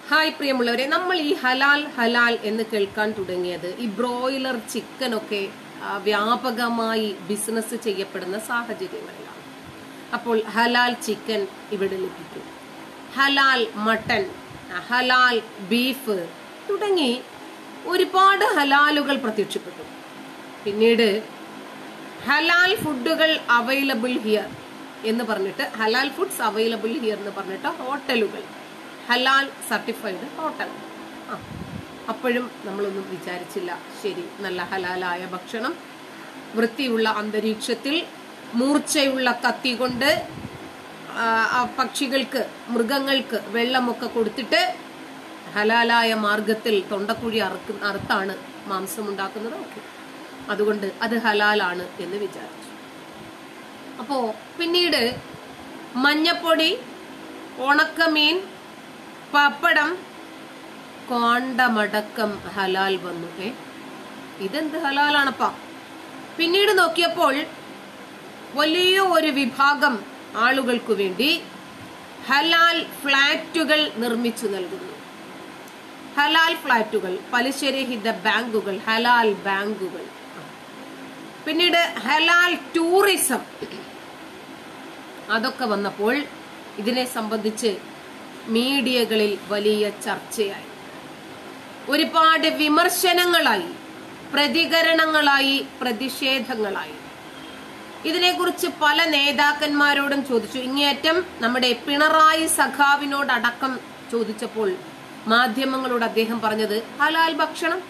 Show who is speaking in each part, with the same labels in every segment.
Speaker 1: hi പ്രിയമുള്ളവരെ നമ്മൾ ഈ ഹലാൽ ഹലാൽ എന്ന് കേൾക്കാൻ തുടങ്ങിയത് ഈ ബ്രോയിലർ ചിക്കൻ ഒക്കെ ആ, വ്യാപകമായി ബിസിനസ് ചെയ്യപ്പെടുന്ന സാഹചര്യങ്ങളിലാണ് അപ്പോൾ ഹലാൽ ചിക്കൻ ഇവിടെ ലഭിക്കും ഹലാൽ മട്ടൺ ഹലാൽ ബീഫ് തുടങ്ങി ഒരുപാട് ഹലാലുകൾ പ്രത്യക്ഷപ്പെട്ടു പിന്നീട് ഹലാൽ ഫുഡുകൾ അവൈലബിൾ ഹിയർ എന്ന് പറഞ്ഞിട്ട് ഹലാൽ ഫുഡ്സ് അവൈലബിൾ ഹിയർ എന്ന് പറഞ്ഞിട്ട് ഹോട്ടലുകൾ ഹലാൽ സർട്ടിഫൈഡ് ഹോട്ടൽ ആ അപ്പോഴും നമ്മളൊന്നും വിചാരിച്ചില്ല ശരി നല്ല ഹലാലായ ഭക്ഷണം വൃത്തിയുള്ള അന്തരീക്ഷത്തിൽ മൂർച്ചയുള്ള കത്തി കൊണ്ട് ആ, ആ പക്ഷികൾക്ക് മൃഗങ്ങൾക്ക് വെള്ളമൊക്കെ കൊടുത്തിട്ട് ഹലാലായ മാർഗത്തിൽ തൊണ്ടക്കുഴി അറുക്ക് അറുത്താണ് മാംസം ഉണ്ടാക്കുന്നത് ഓക്കെ അതുകൊണ്ട് അത് ഹലാലാണ് എന്ന് വിചാരിച്ചു അപ്പോ പിന്നീട് മഞ്ഞപ്പൊടി ഉണക്കമീൻ പപ്പടം കോണ്ടമടക്കം ഹലാൽ വന്നു ഏ ഇതെന്ത് ഹലാലാണപ്പാ പിന്നീട് നോക്കിയപ്പോൾ വലിയ ഒരു വിഭാഗം ആളുകൾക്കു വേണ്ടി ഹലാൽ ഫ്ലാറ്റുകൾ നിർമ്മിച്ചു നൽകുന്നു ഹലാൽ ഫ്ലാറ്റുകൾ പലിശരഹിത ബാങ്കുകൾ ഹലാൽ ബാങ്കുകൾ പിന്നീട് ഹലാൽ ടൂറിസം അതൊക്കെ വന്നപ്പോൾ ഇതിനെ സംബന്ധിച്ച് മീഡിയകളിൽ വലിയ ചർച്ചയായി ഒരുപാട് വിമർശനങ്ങളായി പ്രതികരണങ്ങളായി പ്രതിഷേധങ്ങളായി ഇതിനെക്കുറിച്ച് പല നേതാക്കന്മാരോടും ചോദിച്ചു ഇങ്ങേറ്റം നമ്മുടെ പിണറായി സഖാവിനോടടക്കം ചോദിച്ചപ്പോൾ മാധ്യമങ്ങളോട് അദ്ദേഹം പറഞ്ഞത് ഹലാൽ ഭക്ഷണം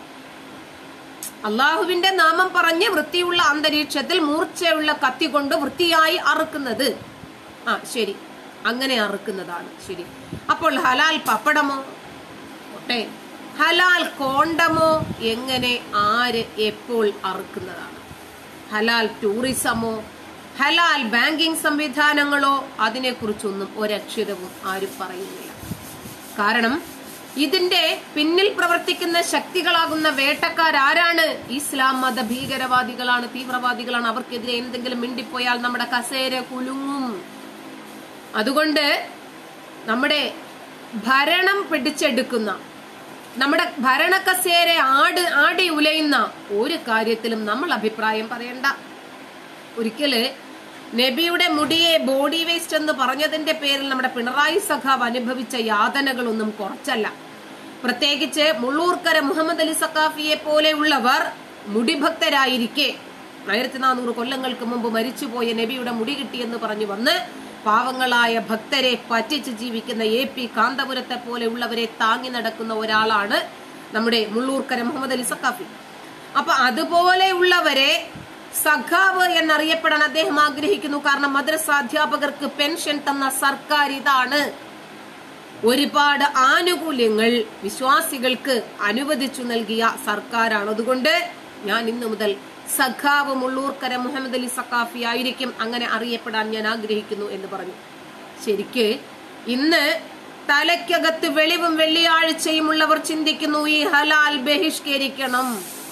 Speaker 1: അള്ളാഹുവിന്റെ നാമം പറഞ്ഞ് വൃത്തിയുള്ള അന്തരീക്ഷത്തിൽ മൂർച്ചയുള്ള കത്തി കൊണ്ട് വൃത്തിയായി അറുക്കുന്നത് ആ ശരി അങ്ങനെ അറുക്കുന്നതാണ് ശരി അപ്പോൾ ഹലാൽ പപ്പടമോ പോട്ടെ ഹലാൽ കോണ്ടമോ എങ്ങനെ ആര് എപ്പോൾ അറുക്കുന്നതാണ് ഹലാൽ ടൂറിസമോ ഹലാൽ ബാങ്കിംഗ് സംവിധാനങ്ങളോ അതിനെക്കുറിച്ചൊന്നും ഒരക്ഷരവും ആരും പറയുന്നില്ല കാരണം ഇതിന്റെ പിന്നിൽ പ്രവർത്തിക്കുന്ന ശക്തികളാകുന്ന വേട്ടക്കാരാരാണ് ഇസ്ലാം മത ഭീകരവാദികളാണ് തീവ്രവാദികളാണ് അവർക്കെതിരെ എന്തെങ്കിലും മിണ്ടിപ്പോയാൽ നമ്മുടെ കസേര കുലുങ്ങും അതുകൊണ്ട് നമ്മുടെ ഭരണം പിടിച്ചെടുക്കുന്ന നമ്മുടെ ഭരണക്കസേര ആട് ആടി ഉലയുന്ന ഒരു കാര്യത്തിലും നമ്മൾ അഭിപ്രായം പറയണ്ട ഒരിക്കല് നബിയുടെ മുടിയെ ബോഡി വേസ്റ്റ് എന്ന് പറഞ്ഞതിന്റെ പേരിൽ നമ്മുടെ പിണറായി സഖാവ് അനുഭവിച്ച യാതനകളൊന്നും കുറച്ചല്ല പ്രത്യേകിച്ച് മുള്ളൂർക്കര മുഹമ്മദ് അലി സഖാഫിയെ പോലെയുള്ളവർ മുടിഭക്തരായിരിക്കെ ആയിരത്തി നാനൂറ് കൊല്ലങ്ങൾക്ക് മുമ്പ് മരിച്ചുപോയ നബിയുടെ മുടി കിട്ടിയെന്ന് പറഞ്ഞു വന്ന് പാവങ്ങളായ ഭക്തരെ പറ്റിച്ച് ജീവിക്കുന്ന എ പി കാന്തപുരത്തെ പോലെയുള്ളവരെ താങ്ങി നടക്കുന്ന ഒരാളാണ് നമ്മുടെ മുള്ളൂർക്കര മുഹമ്മദ് അലി സഖാഫി അപ്പൊ അതുപോലെയുള്ളവരെ സഖാവ് എന്നറിയപ്പെടാൻ അദ്ദേഹം ആഗ്രഹിക്കുന്നു കാരണം മദ്രസ അധ്യാപകർക്ക് പെൻഷൻ തന്ന സർക്കാർ ഇതാണ് ഒരുപാട് ആനുകൂല്യങ്ങൾ വിശ്വാസികൾക്ക് അനുവദിച്ചു നൽകിയ സർക്കാരാണ് അതുകൊണ്ട് ഞാൻ ഇന്നു മുതൽ സഖാവ് മുള്ളൂർക്കര മുഹമ്മദ് അലി സഖാഫി ആയിരിക്കും അങ്ങനെ അറിയപ്പെടാൻ ഞാൻ ആഗ്രഹിക്കുന്നു എന്ന് പറഞ്ഞു ശരിക്ക് ഇന്ന് തലയ്ക്കകത്ത് വെളിവും വെള്ളിയാഴ്ചയും ഉള്ളവർ ചിന്തിക്കുന്നു ഈ ഹലാൽ ബഹിഷ്കരിക്കണം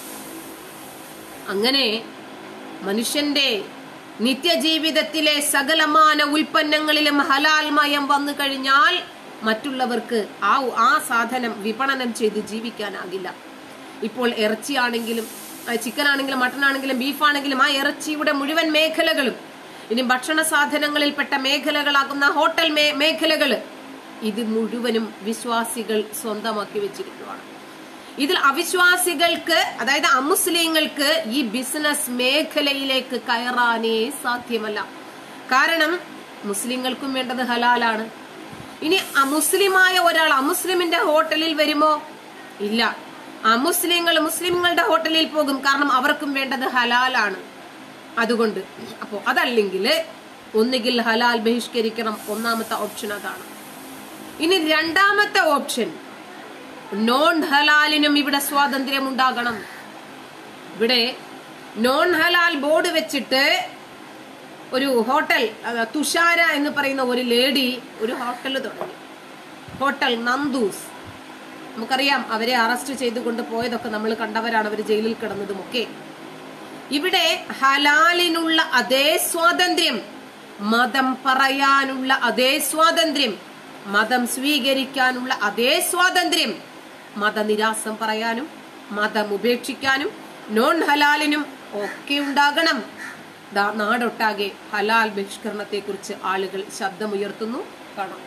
Speaker 1: അങ്ങനെ മനുഷ്യന്റെ നിത്യജീവിതത്തിലെ സകലമാന ഉൽപ്പന്നങ്ങളിലും ഹലാൽ മയം വന്നു കഴിഞ്ഞാൽ മറ്റുള്ളവർക്ക് ആ ആ സാധനം വിപണനം ചെയ്ത് ജീവിക്കാനാകില്ല ഇപ്പോൾ ഇറച്ചിയാണെങ്കിലും ചിക്കൻ ആണെങ്കിലും മട്ടൺ ആണെങ്കിലും ബീഫാണെങ്കിലും ആ ഇറച്ചിയുടെ മുഴുവൻ മേഖലകളും ഇനി ഭക്ഷണ സാധനങ്ങളിൽപ്പെട്ട മേഖലകളാകുന്ന ഹോട്ടൽ മേ മേഖലകള് ഇത് മുഴുവനും വിശ്വാസികൾ സ്വന്തമാക്കി വെച്ചിരിക്കുകയാണ് ഇതിൽ അവിശ്വാസികൾക്ക് അതായത് അമുസ്ലിങ്ങൾക്ക് ഈ ബിസിനസ് മേഖലയിലേക്ക് കയറാനേ സാധ്യമല്ല കാരണം മുസ്ലിങ്ങൾക്കും വേണ്ടത് ഹലാലാണ് ഇനി അമുസ്ലിമായ ഒരാൾ അമുസ്ലിമിന്റെ ഹോട്ടലിൽ വരുമോ ഇല്ല അമുസ്ലിങ്ങൾ മുസ്ലിങ്ങളുടെ ഹോട്ടലിൽ പോകും കാരണം അവർക്കും വേണ്ടത് ഹലാലാണ് അതുകൊണ്ട് അപ്പോ അതല്ലെങ്കിൽ ഒന്നുകിൽ ഹലാൽ ബഹിഷ്കരിക്കണം ഒന്നാമത്തെ ഓപ്ഷൻ അതാണ് ഇനി രണ്ടാമത്തെ ഓപ്ഷൻ നോൺ ഹലാലിനും ഇവിടെ സ്വാതന്ത്ര്യം ഉണ്ടാകണം ഇവിടെ നോൺ ഹലാൽ ബോർഡ് വെച്ചിട്ട് ഒരു ഹോട്ടൽ അത് തുഷാര എന്ന് പറയുന്ന ഒരു ലേഡി ഒരു ഹോട്ടൽ തുടങ്ങി ഹോട്ടൽ നന്ദൂസ് നമുക്കറിയാം അവരെ അറസ്റ്റ് ചെയ്തുകൊണ്ട് പോയതൊക്കെ നമ്മൾ കണ്ടവരാണ് അവർ ജയിലിൽ കിടന്നതുമൊക്കെ ഇവിടെ ഹലാലിനുള്ള അതേ സ്വാതന്ത്ര്യം മതം പറയാനുള്ള അതേ സ്വാതന്ത്ര്യം മതം സ്വീകരിക്കാനുള്ള അതേ സ്വാതന്ത്ര്യം മതനിരാസം പറയാനും മതം ഉപേക്ഷിക്കാനും നോൺ ഹലാലിനും ഒക്കെ ഉണ്ടാകണം ദാ നാടൊട്ടാകെ ഹലാൽ ബഹിഷ്കരണത്തെക്കുറിച്ച് ആളുകൾ ശബ്ദമുയർത്തുന്നു കാണാം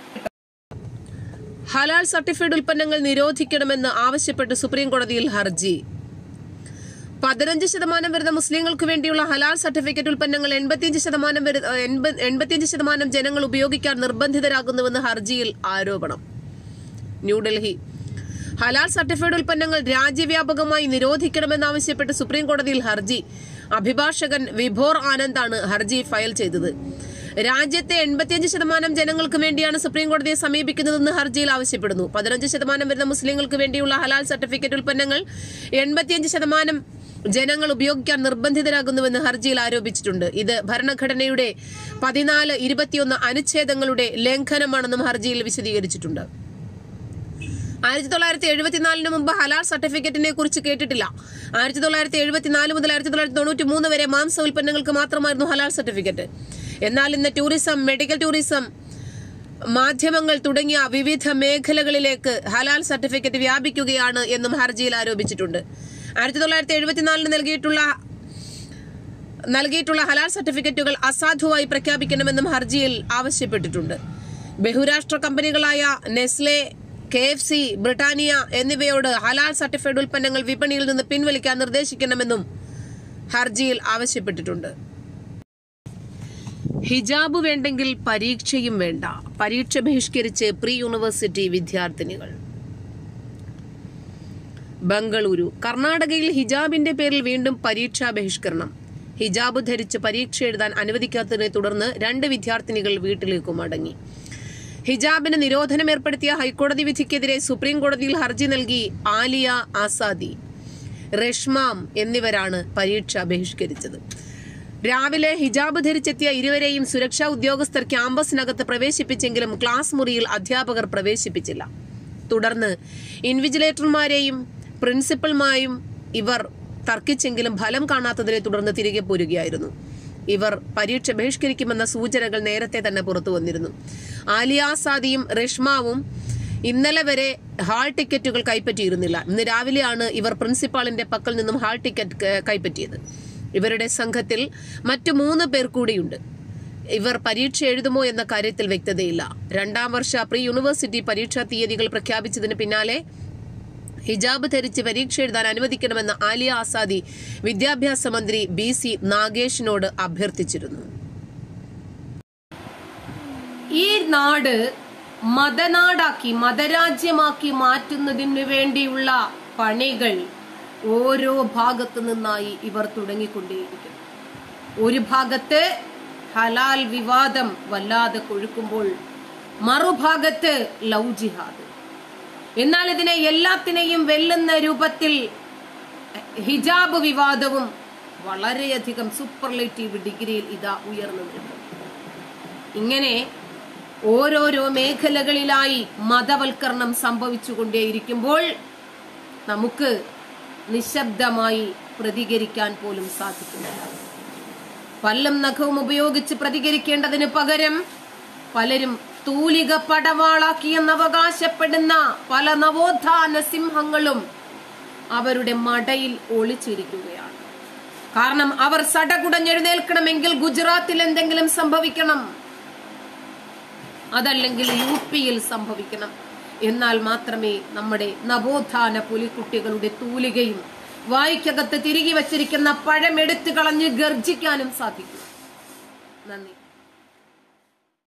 Speaker 1: ഹലാൽ സർട്ടിഫൈഡ് ഉൽപ്പന്നങ്ങൾ നിരോധിക്കണമെന്ന് ആവശ്യപ്പെട്ട് സുപ്രീം കോടതിയിൽ ഹർജി പതിനഞ്ച് ശതമാനം വരുന്ന മുസ്ലിങ്ങൾക്ക് വേണ്ടിയുള്ള ഹലാൽ സർട്ടിഫിക്കറ്റ് ഉൽപ്പന്നങ്ങൾ എൺപത്തിയഞ്ച് ശതമാനം വരു- ഏഹ് എൺപ- എൺപത്തിയഞ്ച് ശതമാനം ജനങ്ങൾ ഉപയോഗിക്കാൻ നിർബന്ധിതരാകുന്നുവെന്ന് ഹർജിയിൽ ആരോപണം ന്യൂഡൽഹി ഹലാൽ സർട്ടിഫൈഡ് ഉൽപ്പന്നങ്ങൾ രാജ്യവ്യാപകമായി നിരോധിക്കണമെന്നാവശ്യപ്പെട്ട് സുപ്രീം കോടതിയിൽ ഹർജി അഭിഭാഷകൻ വിഭോർ ആനന്ദാണ് ഹർജി ഫയൽ ചെയ്തത് രാജ്യത്തെ എൺപത്തിയഞ്ച് ശതമാനം ജനങ്ങൾക്ക് വേണ്ടിയാണ് സുപ്രീം കോടതിയെ സമീപിക്കുന്നതെന്ന് ഹർജിയിൽ ആവശ്യപ്പെടുന്നു പതിനഞ്ച് ശതമാനം വരുന്ന മുസ്ലിങ്ങൾക്ക് വേണ്ടിയുള്ള ഹലാൽ സർട്ടിഫിക്കറ്റ് ഉൽപ്പന്നങ്ങൾ എൺപത്തിയഞ്ച് ശതമാനം ജനങ്ങൾ ഉപയോഗിക്കാൻ നിർബന്ധിതരാകുന്നുവെന്ന് ഹർജിയിൽ ആരോപിച്ചിട്ടുണ്ട് ഇത് ഭരണഘടനയുടെ പതിനാല് ഇരുപത്തിയൊന്ന് അനുച്ഛേദങ്ങളുടെ ലംഘനമാണെന്നും ഹർജിയിൽ വിശദീകരിച്ചിട്ടുണ്ട് ആയിരത്തി തൊള്ളായിരത്തി എഴുപത്തിനാലിന് മുമ്പ് ഹലാൽ സർട്ടിഫിക്കറ്റിനെ കുറിച്ച് കേട്ടിട്ടില്ല ആയിരത്തി തൊള്ളായിരത്തി എഴുപത്തിനാല് മുതൽ ആയിരത്തി തൊള്ളായിരത്തി തൊണ്ണൂറ്റി മൂന്ന് വരെ മാംസ ഉൽപ്പന്നങ്ങൾക്ക് മാത്രമായിരുന്നു ഹലാൽ സർട്ടിഫിക്കറ്റ് എന്നാൽ ഇന്ന് ടൂറിസം മെഡിക്കൽ ടൂറിസം മാധ്യമങ്ങൾ തുടങ്ങിയ വിവിധ മേഖലകളിലേക്ക് ഹലാൽ സർട്ടിഫിക്കറ്റ് വ്യാപിക്കുകയാണ് എന്നും ഹർജിയിൽ ആരോപിച്ചിട്ടുണ്ട് ആയിരത്തി തൊള്ളായിരത്തി എഴുപത്തിനാലിന് നൽകിയിട്ടുള്ള നൽകിയിട്ടുള്ള ഹലാൽ സർട്ടിഫിക്കറ്റുകൾ അസാധുവായി പ്രഖ്യാപിക്കണമെന്നും ഹർജിയിൽ ആവശ്യപ്പെട്ടിട്ടുണ്ട് ബഹുരാഷ്ട്ര കമ്പനികളായ Nestle K F C Britannia എന്നിവയോട് ഹലാൽ സർട്ടിഫൈഡ് ഉൽപ്പന്നങ്ങൾ വിപണിയിൽ നിന്ന് പിൻവലിക്കാൻ നിർദ്ദേശിക്കണമെന്നും ഹർജിയിൽ ആവശ്യപ്പെട്ടിട്ടുണ്ട് ഹിജാബ് വേണ്ടെങ്കിൽ പരീക്ഷയും വേണ്ട പരീക്ഷ ബഹിഷ്കരിച്ച് പ്രീ യൂണിവേഴ്സിറ്റി വിദ്യാർത്ഥിനികൾ ബംഗളൂരു കർണാടകയിൽ ഹിജാബിന്റെ പേരിൽ വീണ്ടും പരീക്ഷാ ബഹിഷ്കരണം ഹിജാബ് ധരിച്ച് പരീക്ഷ എഴുതാൻ അനുവദിക്കാത്തതിനെ തുടർന്ന് രണ്ട് വിദ്യാർത്ഥിനികൾ വീട്ടിലേക്ക് മടങ്ങി ഹിജാബിന് നിരോധനം ഏർപ്പെടുത്തിയ ഹൈക്കോടതി വിധിക്കെതിരെ സുപ്രീം കോടതിയിൽ ഹർജി നൽകി ആലിയ ആസാദി റഷ്മാം എന്നിവരാണ് പരീക്ഷ ബഹിഷ്കരിച്ചത് രാവിലെ ഹിജാബ് ധരിച്ചെത്തിയ ഇരുവരെയും സുരക്ഷാ ഉദ്യോഗസ്ഥർ ക്യാമ്പസിനകത്ത് പ്രവേശിപ്പിച്ചെങ്കിലും ക്ലാസ് മുറിയിൽ അധ്യാപകർ പ്രവേശിപ്പിച്ചില്ല തുടർന്ന് ഇൻവിജിലേറ്റർമാരെയും പ്രിൻസിപ്പൽമായും ഇവർ തർക്കിച്ചെങ്കിലും ഫലം കാണാത്തതിനെ തുടർന്ന് തിരികെ പോരുകയായിരുന്നു ഇവർ പരീക്ഷ ബഹിഷ്കരിക്കുമെന്ന സൂചനകൾ നേരത്തെ തന്നെ പുറത്തു വന്നിരുന്നു ആലിയാസാദിയും റഷ്മാവും ഇന്നലെ വരെ ഹാൾ ടിക്കറ്റുകൾ കൈപ്പറ്റിയിരുന്നില്ല ഇന്ന് രാവിലെയാണ് ഇവർ പ്രിൻസിപ്പാളിന്റെ പക്കൽ നിന്നും ഹാൾ ടിക്കറ്റ് ക- കൈപ്പറ്റിയത് ഇവരുടെ സംഘത്തിൽ മറ്റു മൂന്ന് പേർ കൂടിയുണ്ട് ഇവർ പരീക്ഷ എഴുതുമോ എന്ന കാര്യത്തിൽ വ്യക്തതയില്ല രണ്ടാം വർഷ പ്രീ യൂണിവേഴ്സിറ്റി പരീക്ഷാ തീയതികൾ പ്രഖ്യാപിച്ചതിന് പിന്നാലെ ഹിജാബ് ധരിച്ച് പരീക്ഷ എഴുതാൻ അനുവദിക്കണമെന്ന് ആലിയ ആസാദി വിദ്യാഭ്യാസ മന്ത്രി ബി സി നാഗേഷിനോട് അഭ്യർത്ഥിച്ചിരുന്നു ഈ നാട് മതനാടാക്കി മതരാജ്യമാക്കി മാറ്റുന്നതിന് വേണ്ടിയുള്ള പണികൾ ഓരോ ഭാഗത്തു നിന്നായി ഇവർ തുടങ്ങിക്കൊണ്ടേയിരിക്കുന്നു ഒരു ഭാഗത്ത് ഹലാൽ വിവാദം വല്ലാതെ കൊഴുക്കുമ്പോൾ മറുഭാഗത്ത് ലവ് ജിഹാദ് എന്നാൽ ഇതിനെ എല്ലാത്തിനെയും വെല്ലുന്ന രൂപത്തിൽ ഹിജാബ് വിവാദവും വളരെയധികം സൂപ്പർലേറ്റീവ് ഡിഗ്രിയിൽ ഇതാ ഉയർന്നു നിൽക്കുന്നു ഇങ്ങനെ ഓരോരോ മേഖലകളിലായി മതവൽക്കരണം സംഭവിച്ചുകൊണ്ടേയിരിക്കുമ്പോൾ നമുക്ക് നിശബ്ദമായി പ്രതികരിക്കാൻ പോലും സാധിക്കുന്നില്ല പല്ലും നഖവും ഉപയോഗിച്ച് പ്രതികരിക്കേണ്ടതിന് പകരം പലരും തൂലിക പടവാളാക്കിയെന്ന് അവകാശപ്പെടുന്ന പല നവോത്ഥാന സിംഹങ്ങളും അവരുടെ മടയിൽ ഒളിച്ചിരിക്കുകയാണ് കാരണം അവർ സടകുടഞ്ഞെഴുന്നേൽക്കണമെങ്കിൽ ഗുജറാത്തിൽ എന്തെങ്കിലും സംഭവിക്കണം അതല്ലെങ്കിൽ യു പിയിൽ സംഭവിക്കണം എന്നാൽ മാത്രമേ നമ്മുടെ നവോത്ഥാന പുലിക്കുട്ടികളുടെ തൂലികയും വായിക്കകത്ത് തിരികെ വച്ചിരിക്കുന്ന പഴമെടുത്തു കളഞ്ഞ് ഗർജിക്കാനും സാധിക്കൂ നന്ദി